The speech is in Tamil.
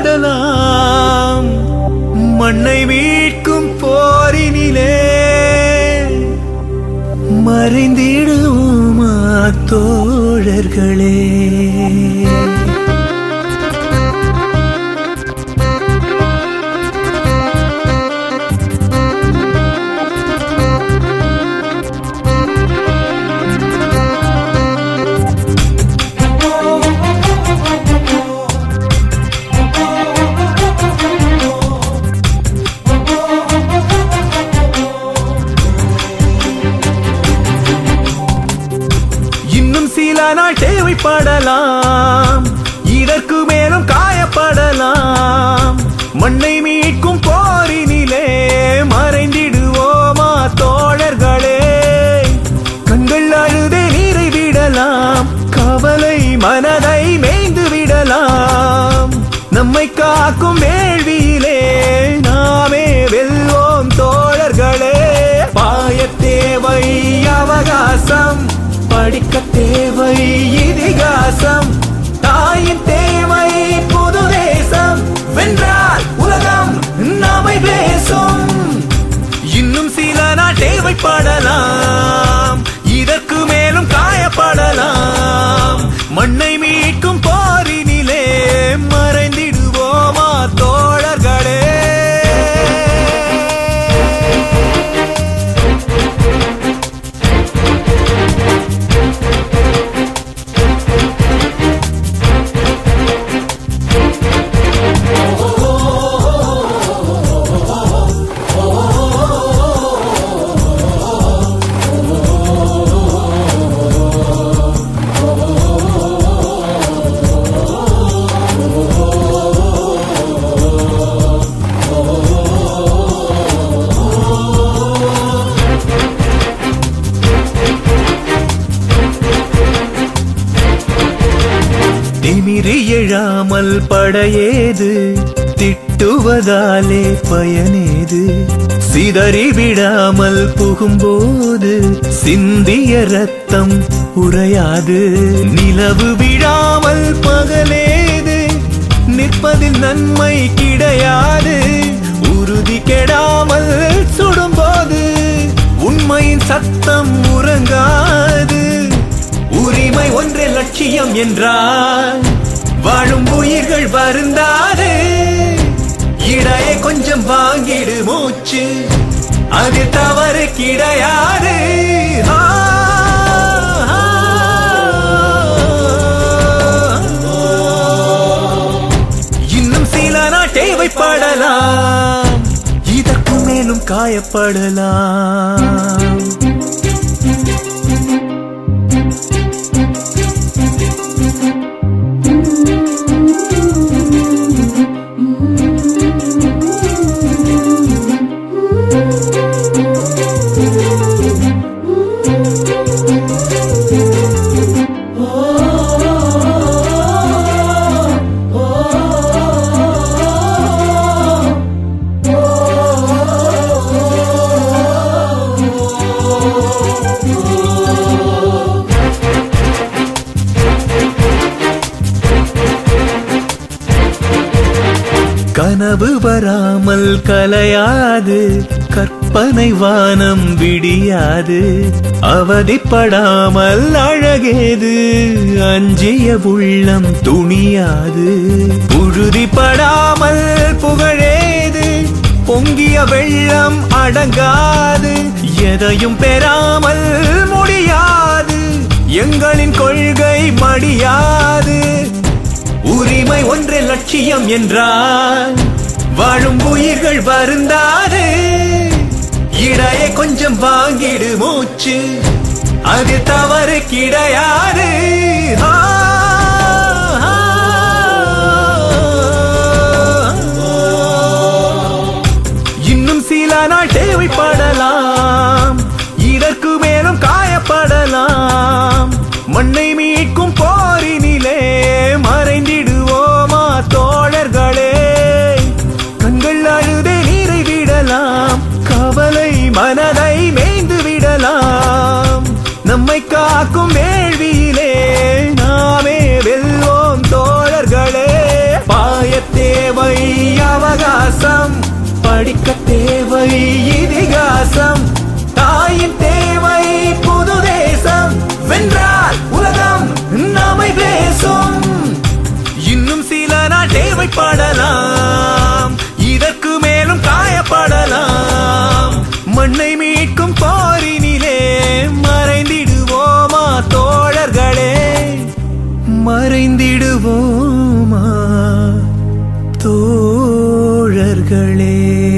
பாடலாம் மண்ணை மீட்கும் போரினிலே மறைந்திடுவோமா தோழர்களே இன்னும் சில நாள் தேவைப்படலாம் இதற்கு மேலும் காயப்படலாம் மண்ணை மீட்கும் போரினிலே மறைந்திடுவோமா தோழர்களே கண்கள் அழுதே நீரை விடலாம் கவலை மனதை மேய்ந்து விடலாம் நம்மை காக்கும் வேள்வியிலே நாமே வெல்வோம் தோழர்களே பாய தேவை அவகாசம் படிக்க தேவை இதிகாசம் தாயின் தேவை புது தேசம் வென்றால் உலகம் நாமை பேசும் இன்னும் சில நாள் தேவைப்படலாம் இதற்கு மேலும் காயப்படலாம் மண்ணை மீட்கும் போரினிலே மறைந்திடுவோமா தோழர்களே திமிரி எழாமல் படையேது திட்டுவதாலே பயனேது சிதறி விடாமல் புகும்போது சிந்திய ரத்தம் உறையாது நிலவு விழாமல் பகலேது நிற்பதில் நன்மை கிடையாது உறுதி கெடாமல் சுடும்போது உண்மையின் சத்தம் உறங்காது உரிமை ஒன்றே லட்சியம் என்றால் வாழும் உயிர்கள் வருந்தாது இடையே கொஞ்சம் வாங்கிடு மூச்சு அது தவறு கிடையாது ஆ, ஆ, இன்னும் சில நாள் தேவைப்படலாம் இதற்கு மேலும் காயப்படலாம் கனவு வராமல் கலையாது கற்பனை வானம் விடியாது அவதிப்படாமல் அழகேது அஞ்சிய உள்ளம் துணியாது புழுதிப்படாமல் புகழேது பொங்கிய வெள்ளம் அடங்காது எதையும் பெறாமல் முடியாது எங்களின் கொள்கை மடியாது உரிமை ஒன்றே லட்சியம் என்றால் வாழும் உயிர்கள் வருந்தாது இடையே கொஞ்சம் வாங்கிடு மூச்சு அது தவறு கிடையாது ஆ, ஆ, இன்னும் சில நாள் தேவைப்படலாம் இதற்கு மேலும் காயப்படலாம் மண்ணை மீட்கும் போரினிலே மறைந்திடுவோமா தோழர்களே கண்கள் அழுதே நீரை விடலாம் கவலை மனதை மேய்ந்து விடலாம் நம்மை காக்கும் வேள்வியிலே நாமே வெல்வோம் தோழர்களே பாய தேவை அவகாசம் படிக்க தேவை இதிகாசம் தாயின் தேவை புது தேசம் வென்றால் உலகம் நம்மை பேசும் இன்னும் சில நாள் தேவைப்படலாம் இதற்கு மேலும் காயப்படலாம் மண்ணை மீட்கும் போரினிலே மறைந்திடுவோமா தோழர்களே மறைந்திடுவோமா தோழர்களே